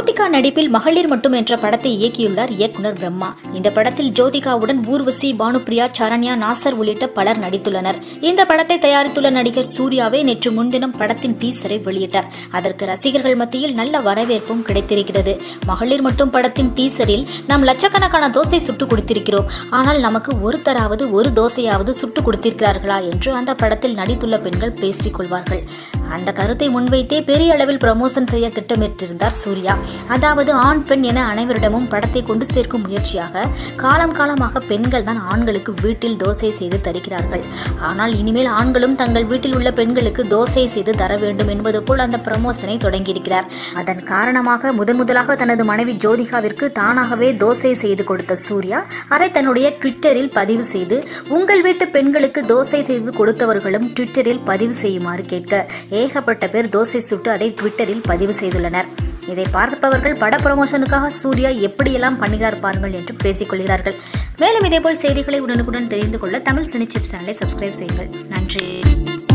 ஜோதிகா நடிப்பில் மகளிர் மட்டும் என்ற படத்தை இயக்கியுள்ளார் இயக்குனர் பிரம்மா இந்த படத்தில் ஜோதிகாவுடன் ஊர்வசி பானுபிரியா சரண்யா நாசர் உள்ளிட்ட பலர் நடித்துள்ளனர் இந்த படத்தை தயாரித்துள்ள நடிகர் சூர்யாவே நேற்று முன்தினம் படத்தின் டீசரை வெளியிட்டார் அதற்கு ரசிகர்கள் மத்தியில் நல்ல வரவேற்பும் கிடைத்திருக்கிறது மகளிர் மட்டும் படத்தின் டீசரில் நாம் லட்சக்கணக்கான தோசை சுட்டு கொடுத்திருக்கிறோம் ஆனால் நமக்கு ஒருத்தராவது ஒரு தோசையாவது சுட்டு கொடுத்திருக்கிறார்களா என்று அந்த படத்தில் நடித்துள்ள பெண்கள் பேசிக் கொள்வார்கள் அந்த கருத்தை முன்வைத்தே பெரிய அளவில் ப்ரமோஷன் செய்ய திட்டமிட்டிருந்தார் சூர்யா அதாவது ஆண் பெண் என அனைவரிடமும் படத்தை கொண்டு சேர்க்கும் முயற்சியாக காலம் காலமாக பெண்கள் தான் ஆண்களுக்கு வீட்டில் தோசை செய்து தருகிறார்கள் ஆனால் இனிமேல் ஆண்களும் தங்கள் வீட்டில் உள்ள பெண்களுக்கு தோசை செய்து தர வேண்டும் என்பது போல் அந்த ப்ரமோஷனை தொடங்கியிருக்கிறார் அதன் காரணமாக முதன் முதலாக தனது மனைவி ஜோதிகாவிற்கு தானாகவே தோசை செய்து கொடுத்த சூர்யா அதை தன்னுடைய ட்விட்டரில் பதிவு செய்து உங்கள் வீட்டு பெண்களுக்கு தோசை செய்து கொடுத்தவர்களும் ட்விட்டரில் பதிவு செய்யுமாறு கேட்க ஏகப்பட்ட பேர் தோசை சுட்டு அதை ட்விட்டரில் பதிவு செய்துள்ளனர் இதை பார்ப்பவர்கள் பட ப்ரமோஷனுக்காக சூர்யா எப்படியெல்லாம் பண்ணுகிறார் பாருங்கள் என்று பேசிக்கொள்கிறார்கள் மேலும் இதேபோல் செய்திகளை உடனுக்குடன் தெரிந்து கொள்ள தமிழ் சினி சிப்ஸ் சேனலை சப்ஸ்கிரைப் செய்யுங்கள் நன்றி